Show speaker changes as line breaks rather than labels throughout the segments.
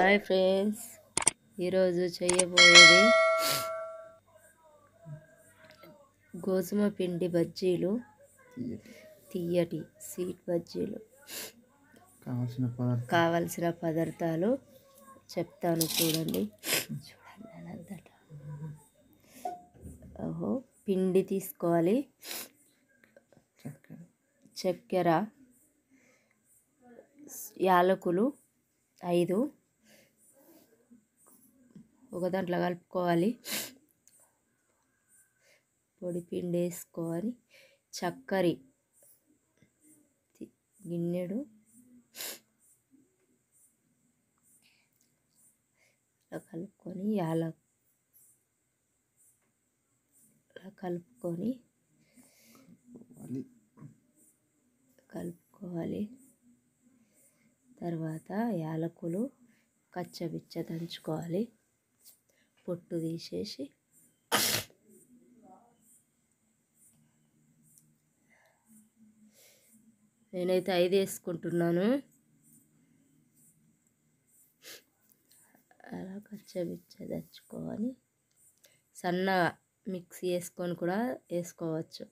Hi friends ఈరోజు చేయబోయేది గోధుమ పిండి బజ్జీలు తీయటి స్వీట్ బజ్జీలు
కావాల్సిన పదార్థం
కావలసిన పదార్థాలు చెప్తాను చూడండి చూడండి అనంతట ఓహో పిండి తీసుకోవాలి
చక్కెర
చక్కెర యాలకులు ఐదు ఒక దాంట్లో కలుపుకోవాలి పొడి పిండి వేసుకోవాలి చక్కెర తి- గిన్నెడు ఇలా కలుపుకొని యాల ఇలా కలుపుకొని
వాలి
కలుపుకోవాలి తర్వాత యాలకులు కచ్చబిచ్చ దంచుకోవాలి పొట్టు తీసేసి నేనైతే ఐదు వేసుకుంటున్నాను అలా కచ్చబిచ్చ దంచుకోవాలి సన్నగా మిక్సీ వేసుకొని కూడా వేసుకోవచ్చు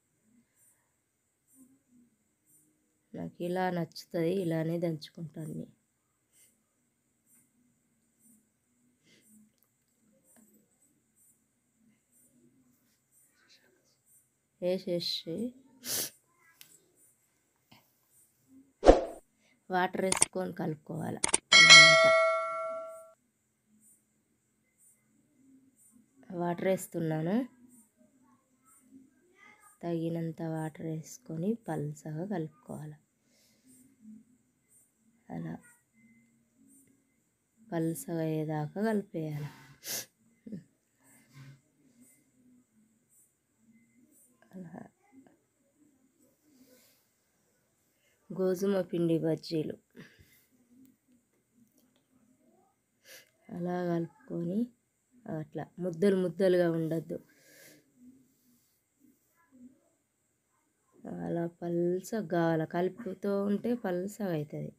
నాకు ఇలా నచ్చుతుంది ఇలానే దంచుకుంటాను నేను. వేసేసి వాటర్ వేసుకొని కలుపుకోవాలి అదంతా. వాటర్ వేస్తున్నాను తగినంత వాటర్ వేసుకొని పల్సగా కలుపుకోవాలి అలా పల్సగా అయ్యేదాకా కలిపేయాలి అలా గోధుమ పిండి బజ్జీలు అలా కలుపుకొని అట్లా ముద్దలు ముద్దలుగా ఉండద్దు అలా పల్సగా కావాలి కలుపుతూ ఉంటే పల్సగా అవుతుంది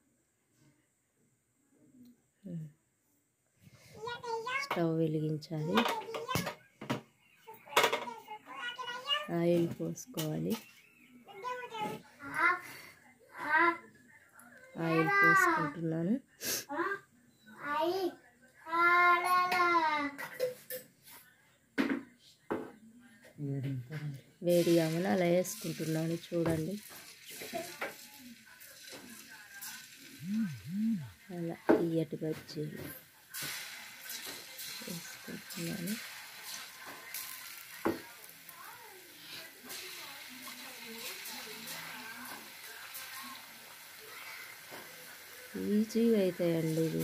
స్టవ్ వెలిగించాలి ఆయిల్ పోసుకోవాలి ఆయిల్ పోసుకుంటున్నాను
వేడించాలి
వేడి కామని అలా వేసుకుంటున్నాను చూడండి అలా తీయటి బజ్జీలు వేసుకుంటున్నాను ఈజీగా అవుతాయండి ఇవి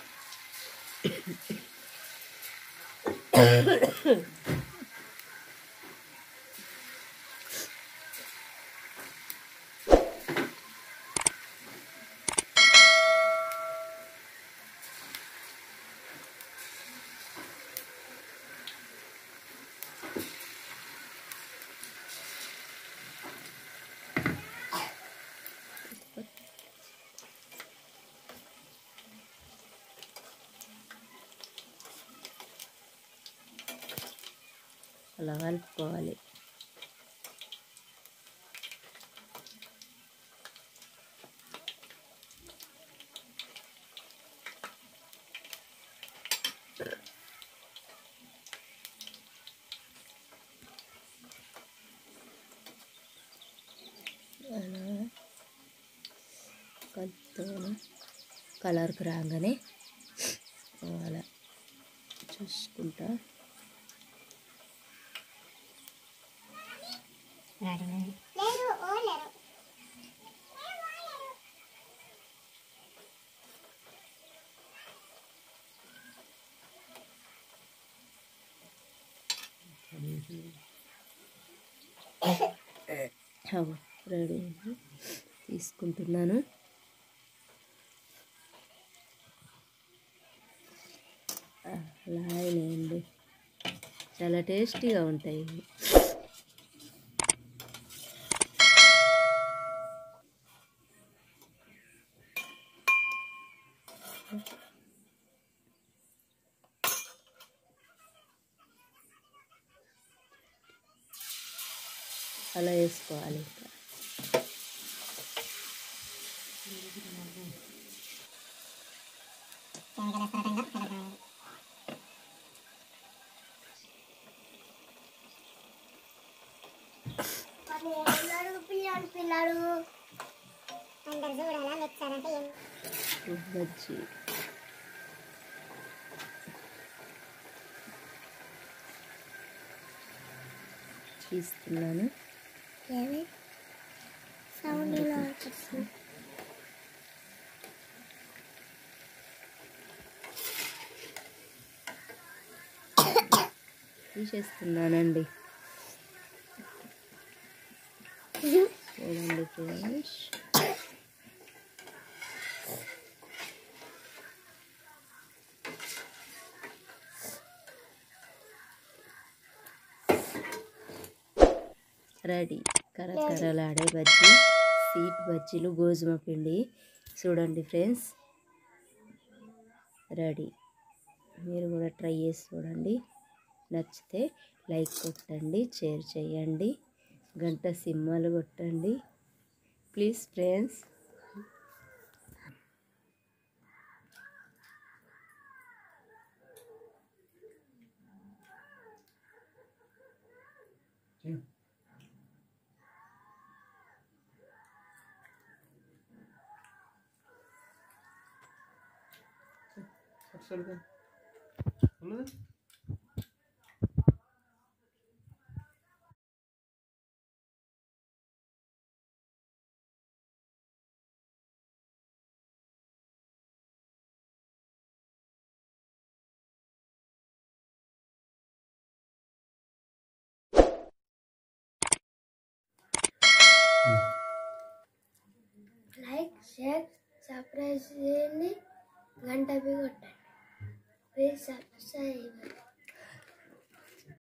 అలా కలుపుకోవాలి అలా కలుపుతాను కలర్కి రాగానే అలా చూసుకుంటా అవు, రెడీ అయింది. తీసుకుంటున్నాను ఆ, అలా అయినాయండి చాలా టేస్టీగా ఉంటాయి ఇవి. అలా వేసుకోవాలి ఇంకా
పిల్లాడు పిల్లాడు పిల్లాడు అందరు చూడాలా మిక్సర్ అంటే ఏం
బజ్జీ తీస్తున్నాను
ఏమి సౌండ్ ఇలా వస్తుంది
తీసేస్తున్నానండి చూడండి ఫ్రెండ్స్ రెడీ కరకరలాడే బజ్జీ స్వీట్ బజ్జీలు గోధుమ పిండి చూడండి ఫ్రెండ్స్ రెడీ మీరు కూడా ట్రై చేసి చూడండి నచ్చితే లైక్ కొట్టండి షేర్ చేయండి గంట సింహాలు కొట్టండి ప్లీజ్ ఫ్రెండ్స్
చెయ్యి. అటు సైడ్ దా. ఉన్నదా
లైక్ షేర్ సబ్స్క్రైబ్ చేయండి గంట బి కొట్టండి ప్లీజ్ సబ్స్క్రైబ్